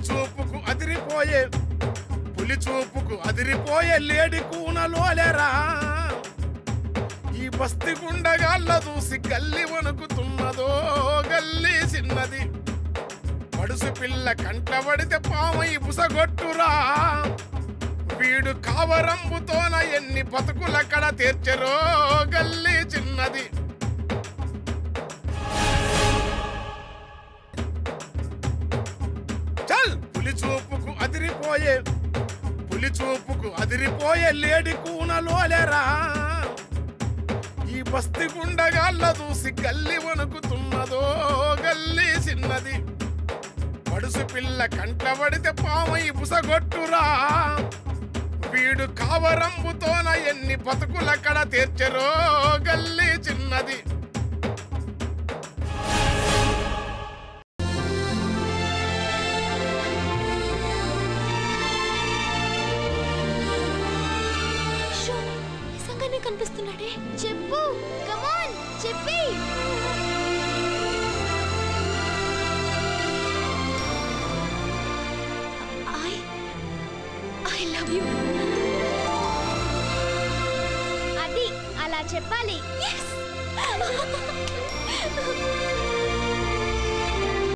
చూపుకు అదిరిపోయే పులి చూపుకు అదిరిపోయే లేడి కూనలోలేరా ఈ బస్తి గుండగాళ్ళ చూసి గల్లి వణుకుతున్నదో గల్లి చిన్నది పడుసు పిల్ల కంటబడితే పామై బుసగొట్టురా వీడు కావరంబుతోన ఎన్ని బతుకులక్కడ తీర్చరో గల్లి చిన్నది చల్ పులి చూపుకు అదిరిపోయే పులి చూపుకు అదిరిపోయే లేడి కూనలోలేరా ఈ బస్తి గుండగాళ్ళ చూసి గల్లి వణుకుతున్నదో గల్లి చిన్నది పడుసు పిల్ల కంటబడితే పామై బుసగొట్టురా వీడు కావరంబుతోన ఎన్ని బతుకులక్కడ తీర్చరో గల్లి చిన్నది షో నిజంగానే కనిపిస్తున్నాడే చెప్పు కమాన్ చెప్పి ఐ ఐ లవ్ యు అది అలా చెప్పాలి ఎస్